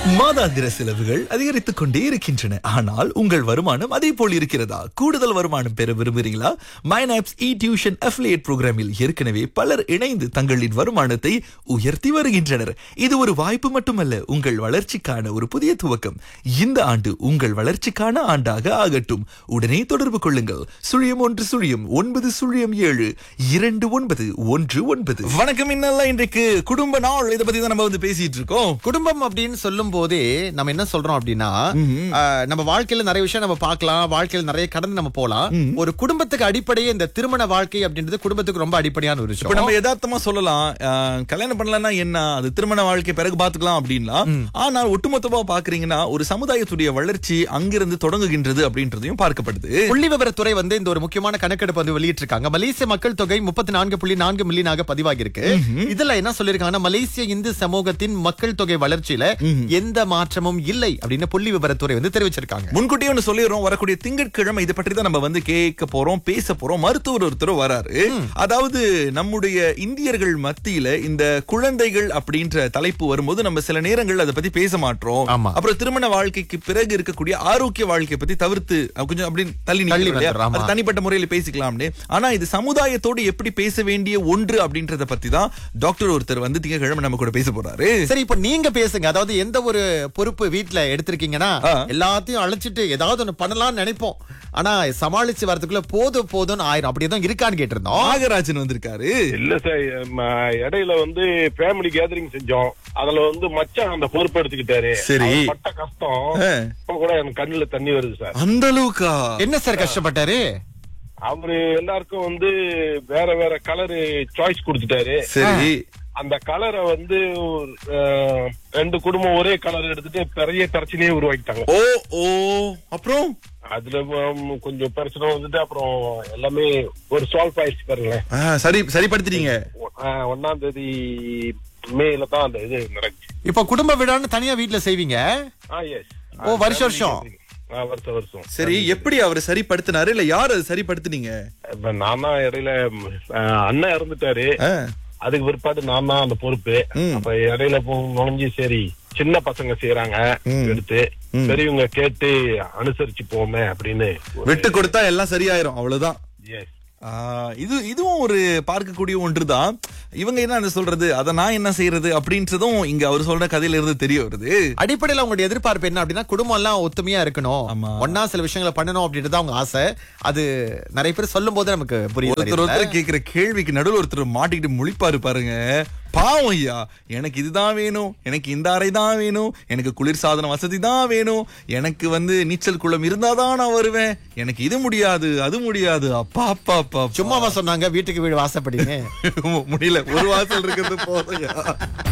மாதாந்திர செலவுகள் அதிகரித்துக் கொண்டே இருக்கின்றன ஆனால் உங்கள் வருமானம் அதே போல் இருக்கிறதா கூடுதல் வருமானம் பெற விரும்புகிறீங்களா மைனாப்ஸ் இ டியூஷன் அஃபிலியேட் புரோகிராமில் ஏற்கனவே பலர் இணைந்து தங்களின் வருமானத்தை உயர்த்தி வருகின்றனர் இது ஒரு வாய்ப்பு மட்டுமல்ல உங்கள் வளர்ச்சிக்கான ஒரு புதிய துவக்கம் இந்த ஆண்டு உங்கள் வளர்ச்சிக்கான ஆண்டாக ஆகட்டும் உடனே தொடர்பு கொள்ளுங்கள் சுழியம் ஒன்று சுழியம் ஒன்பது சுழியம் ஏழு இரண்டு ஒன்பது ஒன்று ஒன்பது வணக்கம் இன்னெல்லாம் இன்றைக்கு குடும்ப நாள் இதை பத்தி தான் நம்ம வந்து பேசிட்டு இருக்கோம் குடும்பம் அப்படின்னு சொல்லும் போதே நம்ம என்ன சொல்றோம் அப்படின்னா ஆஹ், நம்ம வாழ்க்கையில நிறைய விஷயம் நம்ம பார்க்கலாம் வாழ்க்கையில நிறைய கடந்து நம்ம போலாம் ஒரு குடும்பத்துக்கு அடிப்படையே இந்த திருமண வாழ்க்கை அப்படின்றது குடும்பத்துக்கு ரொம்ப அடிப்படையான ஒரு இப்ப விஷயம் நம்ம யதார்த்தமா சொல்லலாம் அஹ், கல்யாணம் பண்ணலன்னா என்ன அது திருமண வாழ்க்கை பிறகு பாத்துக்கலாம் அப்படின்லாம் ஆனால் ஒட்டுமொத்தமா பாக்குறீங்கன்னா ஒரு சமுதாயத்துடைய வளர்ச்சி அங்கிருந்து தொடங்குகின்றது அப்படின்றதையும் பார்க்கப்படுது புள்ளி விவரத்துறை வந்து இந்த ஒரு முக்கியமான கணக்கெடுப்பு வந்து வெளியிட்டிருக்காங்க மலேசிய மக்கள் தொகை முப்பத்தி நான்கு புள்ளி நான்கு மில்லியனாக பதிவாகி இருக்கு இதுல என்ன சொல்லிருக்காங்கன்னா மலேசிய இந்து சமூகத்தின் மக்கள் தொகை வளர்ச்சியில எந்த மாற்றமும் இல்லை அப்படின்னு புள்ளி விவரத்துறை வந்து தெரிவிச்சிருக்காங்க முன்கூட்டியே ஒண்ணு சொல்லிடுறோம் வரக்கூடிய திங்கட்கிழமை இதை பற்றி தான் நம்ம வந்து கேட்க போறோம் பேச போறோம் மருத்துவர் ஒருத்தர் வராரு அதாவது நம்முடைய இந்தியர்கள் மத்தியில இந்த குழந்தைகள் அப்படின்ற தலைப்பு வரும்போது நம்ம சில நேரங்கள் அதை பத்தி பேச மாட்டோம் ஆமா. அப்புறம் திருமண வாழ்க்கைக்கு பிறகு இருக்கக்கூடிய ஆரோக்கிய வாழ்க்கையை பத்தி தவிர்த்து அஹ், கொஞ்சம் அப்படி தள்ளி தள்ளி நிக்கிறோம் இல்லையா? வந்துடுறோம், ஆமா. அது தனிப்பட்ட முறையில பேசிக்கலாம்னு ஆனா இது சமுதாயத்தோடு எப்படி பேச வேண்டிய ஒன்று அப்படின்றத பத்தி தான் டாக்டர் ஒருத்தர் வந்து திங்கட்கிழமை நம்ம கூட பேச போறாரு சரி இப்ப நீங்க பேசுங்க அதாவது எந்த ஒரு பொறுப்பு வீட்ல எடுத்திருக்கீங்கன்னா ஆ. எல்லாத்தையும் அழைச்சிட்டு ஏதாவது ஒண்ணு பண்ணலாம்னு நினைப்போம் ஆனா சமாளிச்சு வரதுக்குள்ள போதும் போதும்னு ஆயிரும் அப்படியே இருக்கான்னு கேட்டிருந்தோம் நாகராஜன் வந்திருக்காரு இல்ல சார் ம, இடையில வந்து ஃபேமிலி கேதரிங் செஞ்சோம் அதுல வந்து மச்சான் அந்த பொறுப்பு எடுத்துக்கிட்டாரு சரி. அவர் பட்ட கஷ்டம் ஆ. இப்ப கூட எனக்கு கண்ணுல தண்ணி வருது சார் அந்த அளவுக்கா என்ன சார் கஷ்டப்பட்டாரு அவரு எல்லாருக்கும் வந்து வேற வேற கலரு சாய்ஸ் கொடுத்துட்டாரு சரி அந்த கலரை வந்து அஹ், ரெண்டு குடும்பம் ஒரே கலர் எடுத்துட்டு பெரிய பிரச்சனையே உருவாக்கிட்டாங்க ஓ ஓ அப்புறம் அதுல உம், கொஞ்சம் பிரச்சனை வந்துட்டு அப்புறம் எல்லாமே ஒரு சால்வ் ஆயிடுச்சு பாருங்களேன் ஆ, சரி சரிப்படுத்திட்டீங்க அஹ், ஒண்ணாம் தேதி மேல தான் அந்த இது நடக்குச்சு இப்ப குடும்ப விழான்னு தனியா வீட்ல செய்வீங்க ஆ எஸ் ஓ, வருஷம் வருஷம். வருஷம் வருஷம் சரி எப்படி அவர் சரிப்படுத்தினாரு இல்ல யார் அது சரிப்படுத்தினீங்க இப்ப நான் தான் இடையில ம், அஹ், அண்ணன் இறந்துட்டாரு ஆ, அதுக்கு பிற்பாடு நான் தான் அந்த பொறுப்பு ம். அப்ப இடையில போ நுழைஞ்சு சரி சின்ன பசங்க செய்யறாங்க ம். எடுத்து ம். பெரியவங்க கேட்டு அனுசரிச்சு போமே அப்படின்னு விட்டு கொடுத்தா எல்லாம் சரியாயிரும் அவ்வளவுதான் எஸ் ஆ, இது இதுவும் ஒரு பார்க்கக்கூடிய ஒன்றுதான் இவங்க என்ன அதை சொல்றது அதை நான் என்ன செய்யறது அப்படின்றதும் இங்க அவர் சொல்ற கதையில இருந்து தெரிய வருது அடிப்படையில உங்களுடைய எதிர்பார்ப்பு என்ன அப்படின்னா குடும்பம் எல்லாம் ஒத்துமையா இருக்கணும் ஆமா. ஒன்னா சில விஷயங்களை பண்ணணும் அப்படின்றது அவங்க ஆசை அது நிறைய பேர் சொல்லும் போது நமக்கு புரியுது ஒருத்தர் ஒருத்தர் கேக்குற கேள்விக்கு நடுவில் ஒருத்தர் மாட்டிக்கிட்டு முழிப்பாரு பாருங்க பாவம் ஐயா எனக்கு இதுதான் வேணும் எனக்கு இந்த அறை தான் வேணும் எனக்கு குளிர் சாதன வசதி தான் வேணும் எனக்கு வந்து நீச்சல் குளம் இருந்தாதான் நான் வருவேன் எனக்கு இது முடியாது அது முடியாது அப்பா அப்பா அப்பா சும்மாவா சொன்னாங்க வீட்டுக்கு வீடு வாசப்படிங்க முடியல ஒரு வாசல் இருக்கிறது போதும்